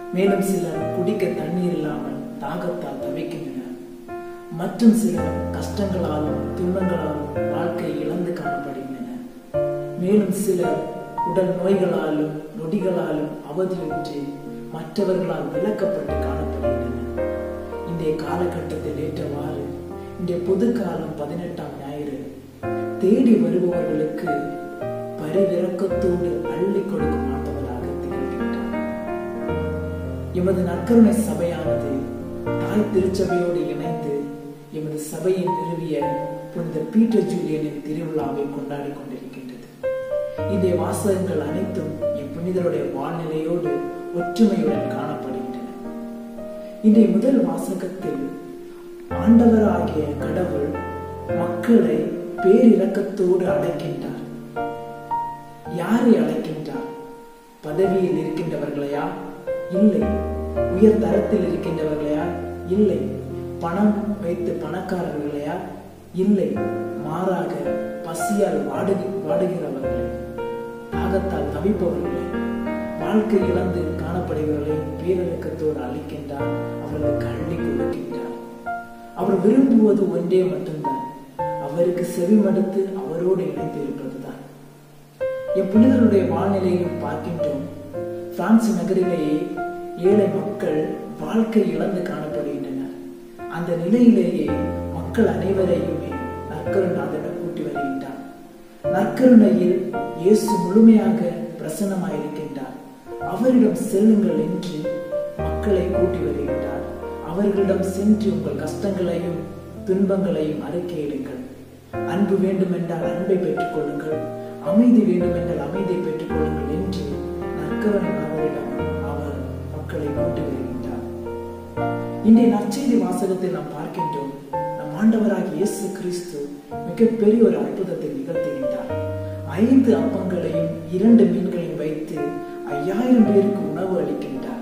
மேலும் சிலர் குடிக்க தண்ணீர் இல்லாமல் தாகத்தால் தவிக்கின்றனர் மற்றும் சிலர் கஷ்டங்களாலும் துன்பங்களாலும் வாழ்க்கை இழந்து காணப்படுகின்றனர் மேலும் சிலர் உடல் நோய்களாலும் நொடிகளாலும் அவதியுற்று மற்றவர்களால் விலக்கப்பட்டு காணப்படுகின்றனர் இன்றைய காலகட்டத்தில் ஏற்றவாறு இன்றைய பொது காலம் பதினெட்டாம் ஞாயிறு தேடி வருபவர்களுக்கு பரிவிறக்கத்தோடு அள்ளி கொடுக்கும் ஆண்டவராக திகழ்கின்றார் எமது நற்கருணை சபையானது தாய் திருச்சபையோடு இணைந்து எமது சபையை நிறுவிய புனித பீட்டர் ஜூலியனின் திருவிழாவை கொண்டாடி கொண்டிருக்கின்றது இந்த வாசகங்கள் அனைத்தும் இப்புனிதருடைய வாழ்நிலையோடு ஒற்றுமையுடன் காணப்படுகின்றன இன்றைய முதல் வாசகத்தில் ஆண்டவராகிய கடவுள் மக்களை பேரிரக்கத்தோடு அழைக்கின்றார் யாரை அழைக்கின்றார் பதவியில் இருக்கின்றவர்களையா இல்லை உயர் தரத்தில் இருக்கின்றவர்களையா இல்லை பணம் வைத்து பணக்காரர்களையா இல்லை மாறாக பசியால் வாடு வாடுகிறவர்களை தாகத்தால் தவிப்பவர்களை வாழ்க்கை இழந்து காணப்படுகிறவர்களை பேரிழக்கத்தோடு அழைக்கின்றார் அவர்களுக்கு அள்ளி கொடுக்கின்றார் அவர் விரும்புவது ஒன்றே மட்டும்தான் அவருக்கு செவிமடுத்து அவரோடு இணைந்து இருப்பதுதான் என் புனிதருடைய வாழ்நிலையிலும் பார்க்கின்றோம் பிரான்ஸ் நகரிலேயே ஏழை மக்கள் வாழ்க்கை இழந்து காணப்படுகின்றனர் அந்த நிலையிலேயே மக்கள் அனைவரையுமே நற்கருநாதனிடம் கூட்டி வருகின்றார் நற்கருணையில் இயேசு முழுமையாக பிரசன்னமாயிருக்கின்றார் அவரிடம் செல்லுங்கள் என்று மக்களை கூட்டி வருகின்றார் அவர்களிடம் சென்று உங்கள் கஷ்டங்களையும் துன்பங்களையும் அறிக்கையிடுங்கள் அன்பு வேண்டுமென்றால் அன்பை பெற்றுக் கொள்ளுங்கள் அமைதி வேண்டுமென்றால் அமைதியை பெற்றுக் கொள்ளுங்கள் என்று நற்கருணாவரிடம் அவர் மக்களை கூட்டி வருகின்றார் இன்றைய நற்செய்தி வாசகத்தில் நாம் பார்க்கின்றோம் நம் ஆண்டவராக இயேசு கிறிஸ்து மிகப்பெரிய ஒரு அற்புதத்தை நிகழ்த்துகின்றார் ஐந்து அப்பங்களையும் இரண்டு மீன்களையும் வைத்து ஐயாயிரம் பேருக்கு உணவு அளிக்கின்றார்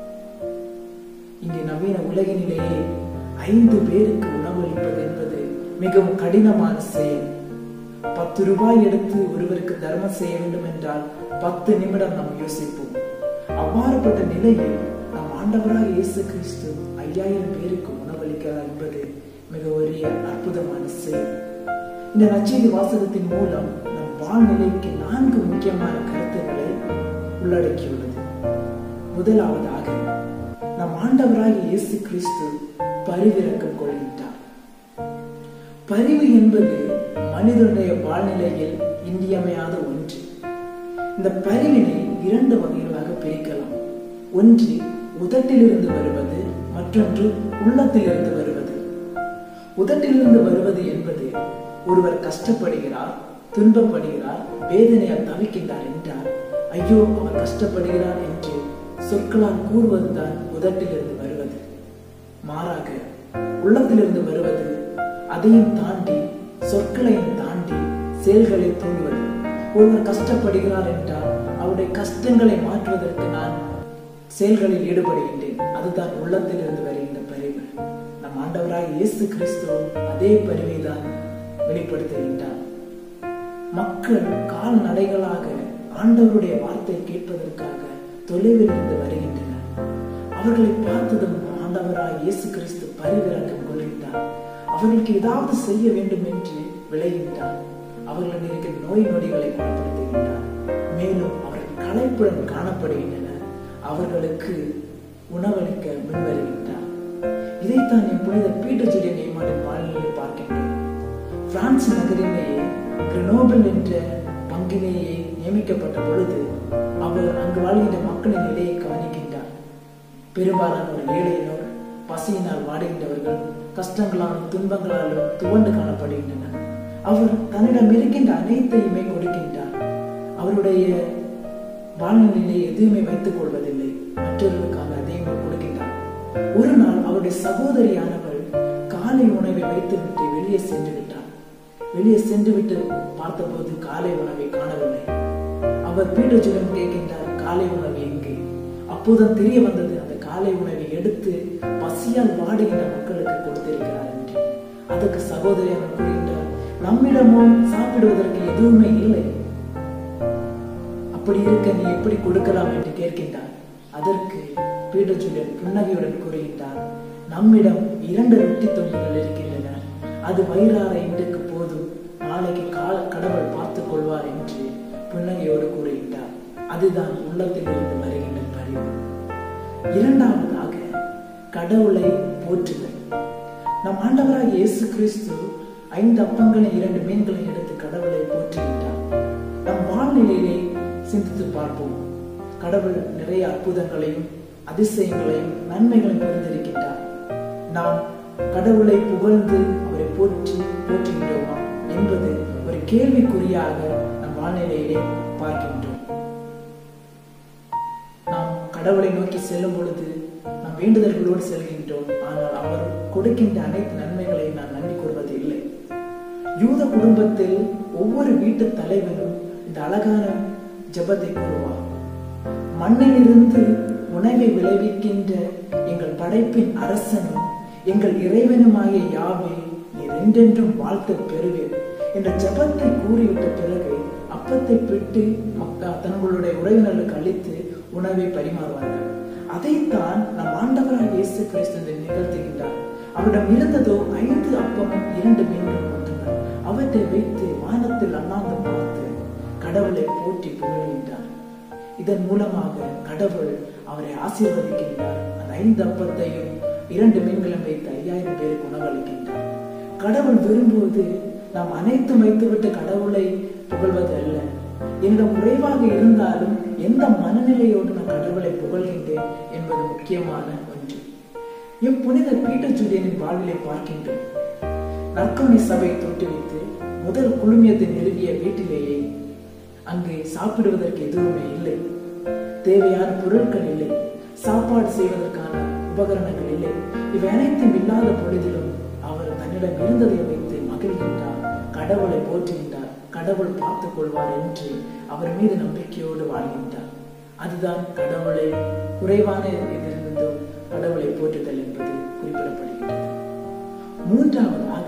இங்கே நவீன உலகினிலேயே ஐந்து பேருக்கு உணவு அளிப்பது என்பது மிகவும் கடினமான செயல் பத்து ரூபாய் எடுத்து ஒருவருக்கு தர்மம் செய்ய வேண்டும் என்றால் பத்து நிமிடம் நாம் யோசிப்போம் அவ்வாறுபட்ட நிலையில் நம் ஆண்டவராக இயேசு கிறிஸ்து ஐயாயிரம் பேருக்கு உணவளிக்கிறார் என்பது மிக ஒரு அற்புதமான செயல் இந்த நச்செய்தி வாசகத்தின் மூலம் நம் வாழ்நிலைக்கு நான்கு முக்கியமான கருத்துக்களை உள்ளடக்கியுள்ளது முதலாவதாக நம் ஆண்டவராக இயேசு கிறிஸ்து பரிவிறக்கம் கொள்கின்றார் பரிவு என்பது மனிதனுடைய வாழ்நிலையில் இன்றியமையாத ஒன்று இந்த பரிவினை இரண்டு வகைகளாக பிரிக்கலாம் ஒன்று உதட்டிலிருந்து வருவது மற்றொன்று உள்ளத்திலிருந்து வருவது உதட்டிலிருந்து வருவது என்பது ஒருவர் கஷ்டப்படுகிறார் துன்பப்படுகிறார் வேதனையால் தவிக்கின்றார் என்றார் ஐயோ அவர் கஷ்டப்படுகிறார் என்று சொற்களால் கூறுவதுதான் உதட்டிலிருந்து வருவது மாறாக உள்ளத்திலிருந்து வருவது அதையும் தாண்டி சொற்களையும் தாண்டி செயல்களை தூண்டுவது ஒருவர் கஷ்டப்படுகிறார் என்றால் அவருடைய கஷ்டங்களை மாற்றுவதற்கு நான் செயல்களில் ஈடுபடுகின்றேன் அதுதான் உள்ளத்திலிருந்து வருகின்ற பரிவு நம் ஆண்டவராக இயேசு கிறிஸ்துவும் அதே பரிவை தான் வெளிப்படுத்துகின்றார் மக்கள் கால்நடைகளாக ஆண்டவருடைய வார்த்தை கேட்பதற்காக தொலைவில் இருந்து வருகின்றனர் அவர்களை பார்த்ததும் ஆண்டவராக இயேசு கிறிஸ்து பரிவிறக்கம் கொள்கின்றார் அவர்களுக்கு ஏதாவது செய்ய வேண்டும் என்று விளைகின்றார் அவர்களிடம் இருக்கிற நோய் நொடிகளை குணப்படுத்துகின்றார் மேலும் அவர்கள் களைப்புடன் காணப்படுகின்றனர் அவர்களுக்கு உணவளிக்க முன்வருகின்றார் இதைத்தான் என் புனித பீட்டர் ஜூலியன் ஏமாடின் வாழ்நிலையில் பார்க்கின்றோம் பிரான்ஸ் நகரிலேயே கிரனோபல் என்ற பங்கிலேயே நியமிக்கப்பட்ட பொழுது அவர் அங்கு வாழ்கின்ற மக்களின் நிலையை கவனிக்கின்றார் பெரும்பாலான ஒரு ஏழையினோர் பசியினால் வாடுகின்றவர்கள் கஷ்டங்களாலும் துன்பங்களாலும் துவண்டு காணப்படுகின்றனர் அவர் தன்னிடம் இருக்கின்ற அனைத்தையுமே கொடுக்கின்றார் அவருடைய வாழ்நிலையை எதுவுமே வைத்துக் கொள்வதில்லை மற்றவர்களுக்காக அதையுமே கொடுக்கின்றார் ஒரு நாள் அவருடைய சகோதரியானவள் காலை உணவை வைத்துவிட்டு வெளியே சென்று விட்டார் வெளியே சென்று விட்டு பார்த்தபோது காலை உணவை காணவில்லை அவர் பீட்டர்ஜுடன் கேட்கின்றார் காலை உணவு எங்கே அப்போதும் தெரிய வந்தது அந்த காலை உணவை எடுத்து பசியால் வாடுகின்ற மக்களுக்கு கொடுத்திருக்கிறார் என்று அதற்கு சகோதரியானவர் கூறுகின்றார் நம்மிடமோ சாப்பிடுவதற்கு எதுவுமே இல்லை அப்படி இருக்க நீ எப்படி கொடுக்கலாம் என்று கேட்கின்றார் அதற்கு பீட்டர் ஜூலியன் புன்னகையுடன் கூறுகின்றார் நம்மிடம் இரண்டு ரொட்டி துண்டுகள் இருக்கின்றன அது வயிறார இன்றைக்கு போதும் நாளைக்கு கால கடவுள் பார்த்துக் கொள்வார் என்று புன்னகையோடு கூறுகின்றார் அதுதான் உள்ளத்தில் இருந்து வருகின்ற பரிவு இரண்டாவதாக கடவுளை போற்றுதல் நம் ஆண்டவராக இயேசு கிறிஸ்து ஐந்து அப்பங்களை இரண்டு மீன்களை எடுத்து கடவுளை போற்றுகின்றார் நம் வாழ்நிலையிலே சிந்தித்து பார்ப்போம் கடவுள் நிறைய அற்புதங்களையும் அதிசயங்களையும் நன்மைகளையும் புரிந்திருக்கின்றார் நாம் கடவுளை புகழ்ந்து அவரை போற்றி போற்றுகின்றோமா என்பது ஒரு கேள்விக்குறியாக நம் வாழ்நிலையிலே பார்க்கின்றோம் நாம் கடவுளை நோக்கி செல்லும் பொழுது நாம் வேண்டுதல்களோடு செல்கின்றோம் ஆனால் அவர் கொடுக்கின்ற அனைத்து நன்மைகளை நாம் நன்றி கூறுவது இல்லை யூத குடும்பத்தில் ஒவ்வொரு வீட்டு தலைவனும் இந்த அழகான ஜெபத்தை கூறுவார் மண்ணிலிருந்து உணவை விளைவிக்கின்ற எங்கள் படைப்பின் அரசனும் எங்கள் இறைவனுமாகிய யாவே நீர் என்றென்றும் வாழ்த்து பெறுவீர் என்ற ஜெபத்தை கூறிவிட்ட பிறகு அப்பத்தை பிட்டு மக்கள் தங்களுடைய உறவினர்களுக்கு அளித்து உணவை பரிமாறுவார்கள் அதைத்தான் நம் ஆண்டவராக இயேசு கிறிஸ்து இன்று நிகழ்த்துகின்றார் அவரிடம் இருந்ததோ ஐந்து அப்பமும் இரண்டு மீன்களும் மட்டும்தான் அவற்றை வைத்து வானத்தில் அண்ணாந்து பார்த்து கடவுளை போற்றி புகழ்கின்றார் இதன் மூலமாக கடவுள் அவரை ஆசீர்வதிக்கின்றார் அந்த ஐந்து அப்பத்தையும் இரண்டு மீன்களும் வைத்து ஐயாயிரம் பேருக்கு உணவளிக்கின்றார் கடவுள் விரும்புவது நாம் அனைத்தும் வைத்துவிட்டு கடவுளை புகழ்வது அல்ல என்னிடம் குறைவாக இருந்தாலும் எந்த மனநிலையோடு நான் கடவுளை புகழ்கின்றேன் என்பது முக்கியமான ஒன்று என் புனித பீட்டர் ஜூலியனின் வாழ்விலை பார்க்கின்றோம் நற்கவனி சபையை தோற்றுவித்து முதல் குழுமியத்தை நிறுவிய வீட்டிலேயே அங்கு சாப்பிடுவதற்கு எதுவுமே இல்லை தேவையான பொருட்கள் இல்லை சாப்பாடு செய்வதற்கான உபகரணங்கள் இல்லை இவை அனைத்தும் இல்லாத பொழுதிலும் அவர் தன்னிடம் இருந்ததை வைத்து மகிழ்கின்றார் கடவுளை போற்றுகின்றார் கடவுள் பார்த்துக் கொள்வார் என்று அவர் மீது நம்பிக்கையோடு வாழ்கின்றார் அதுதான் கடவுளை குறைவான இதிலிருந்தும் கடவுளை போற்றுதல் என்பது குறிப்பிடப்படுகின்றது மூன்றாவதாக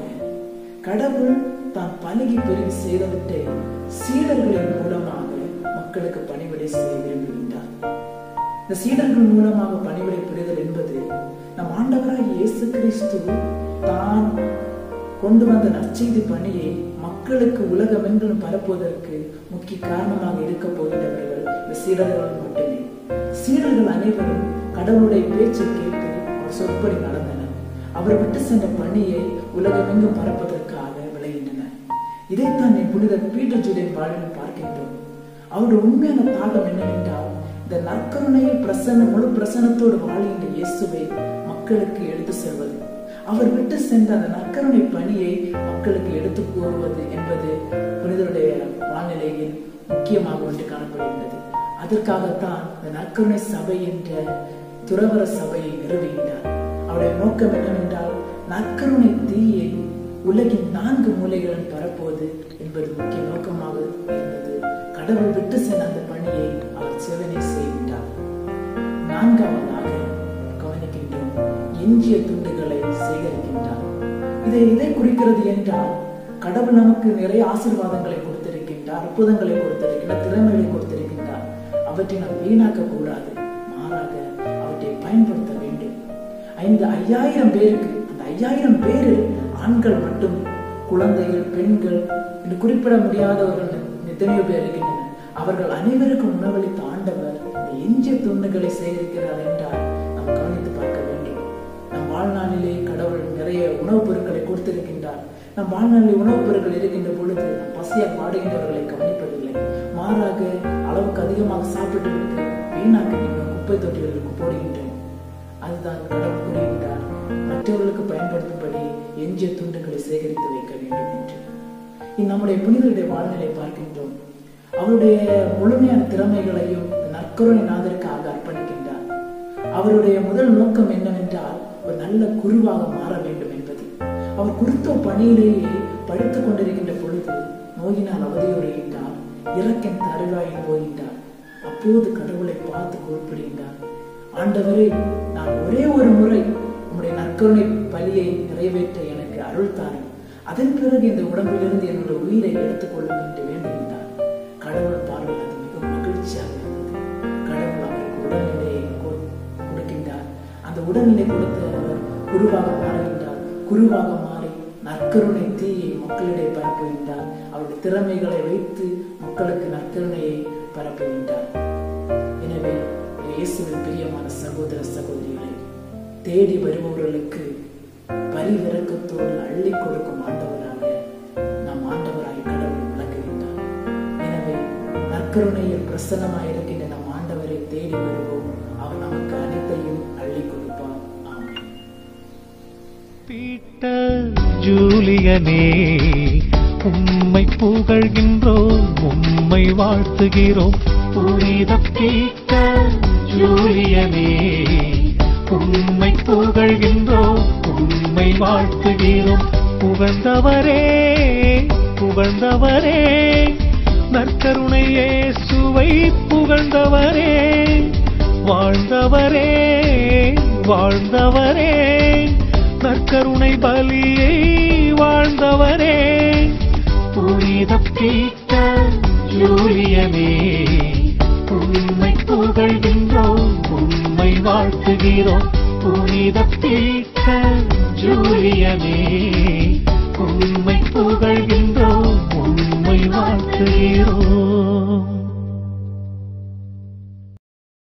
கடவுள் தான் பழகி பெருகி செய்தவற்றை சீடர்களின் மூலமாக மக்களுக்கு பணிவிடை செய்ய விரும்புகின்றார் இந்த சீடர்கள் மூலமாக பணிவிடை புரிதல் என்பது நம் ஆண்டவராக இயேசு கிறிஸ்து தான் கொண்டு வந்த நற்செய்தி பணியை மக்களுக்கு உலகமெங்கிலும் பரப்புவதற்கு முக்கிய காரணமாக இருக்க போகின்றவர்கள் இந்த சீடர்கள் மட்டுமே சீடர்கள் அனைவரும் கடவுளுடைய பேச்சை கேட்டு அவர் சொற்படி நடந்தனர் அவர் விட்டு சென்ற பணியை உலகமெங்கும் பரப்பதற்காக விளைகின்றனர் இதைத்தான் என் புனித பீட்டர் ஜூலியன் வாழ்வில் பார்க்கின்றோம் அவருடைய உண்மையான தாகம் என்னவென்றால் இந்த நற்கருணையில் பிரசன்ன முழு பிரசன்னத்தோடு வாழ்கின்ற இயேசுவை மக்களுக்கு எடுத்து செல்வது அவர் விட்டு சென்ற அந்த நற்கருணை பணியை மக்களுக்கு எடுத்து கூறுவது என்பது புனிதருடைய வாழ்நிலையில் முக்கியமாக ஒன்று காணப்படுகின்றது அதற்காகத்தான் இந்த நற்கருணை சபை என்ற துறவர சபையை நிறுவுகின்றார் அவருடைய நோக்கம் என்னவென்றால் நற்கருணை தீயை உலகின் நான்கு மூலைகளும் பரப்புவது என்பது முக்கிய நோக்கமாக இருந்தது கடவுள் விட்டு சென்ற அந்த பணியை அவர் சிவனை செய்கின்றார் நான்காவதாக கவனிக்கின்றோம் எஞ்சிய துண்டுகளை சேகரிக்கின்றார் இதை எதை குறிக்கிறது என்றால் கடவுள் நமக்கு நிறைய ஆசீர்வாதங்களை கொடுத்திருக்கின்றார் அற்புதங்களை கொடுத்திருக்கின்றார் திறமைகளை கொடுத்திருக்கின்றார் அவற்றை நாம் வீணாக்க கூடாது மாறாக அவற்றை பயன்படுத்த வேண்டும் ஐந்து ஐயாயிரம் பேருக்கு அந்த ஐயாயிரம் பேரு ஆண்கள் மட்டும் குழந்தைகள் பெண்கள் என்று குறிப்பிட முடியாதவர்கள் எத்தனையோ பேர் இருக்கின்றனர் அவர்கள் அனைவருக்கும் உணவளித்த ஆண்டவர் இந்த எஞ்சிய துண்டுகளை சேகரிக்கிறார் என்றால் நாம் கவனித்து பார்க்க வேண்டும் நம் வாழ்நாளிலே கடவுள் நிறைய உணவுப் பொருட்களை கொடுத்திருக்கின்றார் நம் வாழ்நாளில் உணவுப் பொருட்கள் இருக்கின்ற பொழுது நம் பசியால் பாடுகின்றவர்களை கவனிப்பதில்லை மாறாக அளவுக்கு அதிகமாக சாப்பிட்டு விட்டு வீணாக்குகின்ற குப்பை தொட்டிகளுக்கு போடுகின்றோம் அதுதான் கடவுள் கூறுகின்றார் மற்றவர்களுக்கு பயன்படுத்தும்படி எஞ்சிய துண்டுகளை சேகரித்து வைக்க வேண்டும் என்று இந் நம்முடைய புனிதருடைய வாழ்நிலை பார்க்கின்றோம் அவருடைய முழுமையான திறமைகளையும் நற்கருணை நாதருக்காக அர்ப்பணிக்கின்றார் அவருடைய முதல் நோக்கம் என்னவென்றால் ஒரு நல்ல குருவாக மாற வேண்டும் என்பது அவர் குருத்துவ பணியிலேயே படித்துக் கொண்டிருக்கின்ற பொழுது நோயினால் அவதியுறுகின்றார் இறக்கின் தருவாயில் போகின்றார் அப்போது கடவுளை பார்த்து குறிப்பிடுகின்றார் ஆண்டவரே நான் ஒரே ஒரு முறை உம்முடைய நற்கருணை பலியை நிறைவேற்ற எனக்கு அருள் தாரும் அதன் பிறகு இந்த உடம்பிலிருந்து என்னுடைய உயிரை எடுத்துக்கொள்ளும் என்று வேண்டுகின்றார் கடவுள் பார்வையில் அது மிகவும் மகிழ்ச்சியாக இருந்தது கடவுள் அவருக்கு உடல்நிலையை கொ- கொடுக்கின்றார் உடல்நிலை கொடுத்த அவர் குருவாக மாறுகின்றார் குருவாக மாறி நற்கருணை தீயை மக்களிடையே பரப்புகின்றார் அவருடைய திறமைகளை வைத்து மக்களுக்கு நற்கருணையை பரப்புகின்றார் எனவே இயேசுவின் பிரியமான சகோதர சகோதரிகளை தேடி வருபவர்களுக்கு பரிவிறக்கத்தோடு அள்ளி கொடுக்கும் ஆண்டவராக நம் ஆண்டவராய் கடவுள் விளக்குகின்றார் எனவே நற்கருணையில் பிரசன்னமாயிருக்கின்ற நம் ஆண்டவரை தேடி வருவோம் அவர் நமக்கு அனைத்தையும் அள்ளி கொடுப்பார் ஆமென் பீட்டர் ஜூலியனே உம்மை புகழ்கின்றோம் உம்மை வாழ்த்துகிறோம் புனித பீட்டர் ஜூலியனே உம்மை புகழ்கின்றோம் உம்மை வாழ்த்துகிறோம் புகழ்ந்தவரே புகழ்ந்தவரே நற்கருணையே சுவை புகழ்ந்தவரே வாழ்ந்தவரே வாழ்ந்தவரே நற்கருணை பலியை வாழ்ந்தவரே புனித பீட்டர் ஜூலியனே உம்மை புகழ்கின்றோம் உம்மை வாழ்த்துகிறோம் புனித பீட்டர் ஜூலியனே